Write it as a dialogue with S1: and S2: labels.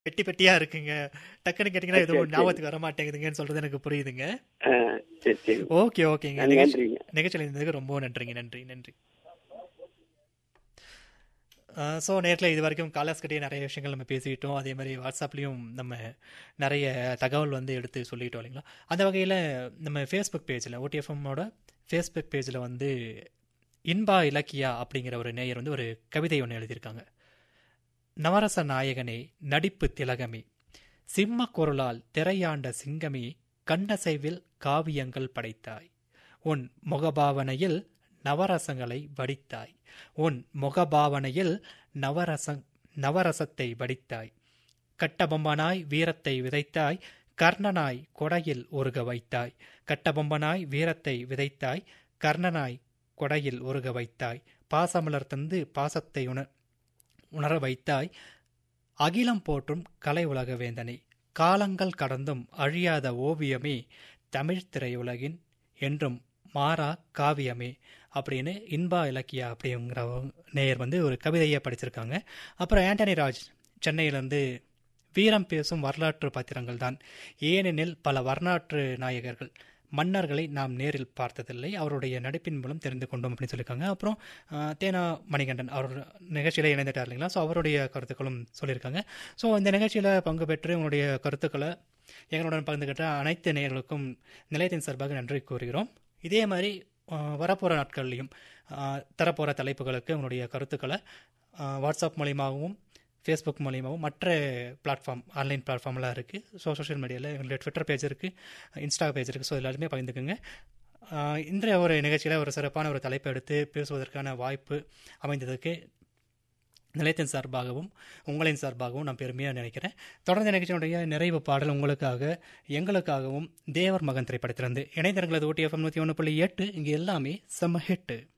S1: பெட்டி பெட்டியா இருக்குங்க டக்குன்னு கேட்டீங்கன்னா எதுவும் ஞாபகத்துக்கு வர மாட்டேங்குதுங்கன்னு சொல்றது எனக்கு புரியுதுங்க
S2: ஆ, சரி சரி
S1: ஓகே ஓகேங்க நிகழ்ச்சி
S2: நன்றிங்க
S1: நிகழ்ச்சியில் இருந்ததுக்கு ரொம்ப நன்றிங்க நன்றி நன்றி ஸோ நேரில் இது வரைக்கும் காலர்ஸ் கிட்டே நிறைய விஷயங்கள் நம்ம பேசிக்கிட்டோம் அதே மாதிரி வாட்ஸ்அப்லேயும் நம்ம நிறைய தகவல் வந்து எடுத்து சொல்லிட்டோம் இல்லைங்களா அந்த வகையில் நம்ம ஃபேஸ்புக் பேஜில் ஓடிஎஃப்எம்மோட ஃபேஸ்புக் பேஜில் வந்து இன்பா இலக்கியா அப்படிங்கிற ஒரு நேயர் வந்து ஒரு கவிதை ஒன்று எழுதியிருக்காங்க நவரச நாயகனே நடிப்பு திலகமே சிம்ம குரலால் திரையாண்ட சிங்கமே கண்ணசைவில் காவியங்கள் படைத்தாய் உன் முகபாவனையில் நவரசங்களை வடித்தாய் உன் முகபாவனையில் நவரச நவரசத்தை வடித்தாய் கட்டபொம்பனாய் வீரத்தை விதைத்தாய் கர்ணனாய் கொடையில் ஒருக வைத்தாய் கட்டபொம்பனாய் வீரத்தை விதைத்தாய் கர்ணனாய் கொடையில் ஒருக வைத்தாய் பாசமலர் தந்து பாசத்தை உண உணர வைத்தாய் அகிலம் போற்றும் கலை உலக வேந்தனே காலங்கள் கடந்தும் அழியாத ஓவியமே தமிழ் திரையுலகின் என்றும் மாறா காவியமே அப்படின்னு இன்பா இலக்கியா அப்படிங்கிற நேயர் வந்து ஒரு கவிதையை படிச்சிருக்காங்க அப்புறம் ஆண்டனி ராஜ் சென்னையிலேருந்து வீரம் பேசும் வரலாற்று பாத்திரங்கள் தான் ஏனெனில் பல வரலாற்று நாயகர்கள் மன்னர்களை நாம் நேரில் பார்த்ததில்லை அவருடைய நடிப்பின் மூலம் தெரிந்து கொண்டோம் அப்படின்னு சொல்லியிருக்காங்க அப்புறம் அஹ், தேனா மணிகண்டன் அவர் நிகழ்ச்சியில் இணைந்துட்டார் இல்லைங்களா ஸோ அவருடைய கருத்துக்களும் சொல்லியிருக்காங்க ஸோ இந்த நிகழ்ச்சியில் பங்கு பெற்று உங்களுடைய கருத்துக்களை எங்களுடன் பகிர்ந்துக்கிட்ட அனைத்து நேயர்களுக்கும் நிலையத்தின் சார்பாக நன்றி கூறுகிறோம் இதே மாதிரி வரப்போகிற நாட்கள்லையும் தரப்போகிற தலைப்புகளுக்கு உங்களுடைய கருத்துக்களை அஹ், வாட்ஸ்அப் மூலியமாகவும் ஃபேஸ்புக் மூலியமாகவும் மற்ற பிளாட்ஃபார்ம் ஆன்லைன் பிளாட்ஃபார்ம்லாம் இருக்குது ஸோ சோஷியல் மீடியாவில் எங்களுடைய ட்விட்டர் பேஜ் இருக்குது இன்ஸ்டா பேஜ் இருக்குது ஸோ எல்லாருமே பகிர்ந்துக்குங்க ஆஹ் இன்றைய ஒரு நிகழ்ச்சியில் ஒரு சிறப்பான ஒரு தலைப்பை எடுத்து பேசுவதற்கான வாய்ப்பு அமைந்ததுக்கு நிலையத்தின் சார்பாகவும் உங்களின் சார்பாகவும் நான் பெருமையாக நினைக்கிறேன் தொடர்ந்து நிகழ்ச்சியினுடைய நிறைவு பாடல் உங்களுக்காக எங்களுக்காகவும் தேவர் மகன் திரைப்படத்திலிருந்து இணைந்தர்களது ஓட்டி எஃப்எம் நூற்றி ஒன்று புள்ளி எட்டு இங்கே எல்லாமே செம்ம ஹிட்டு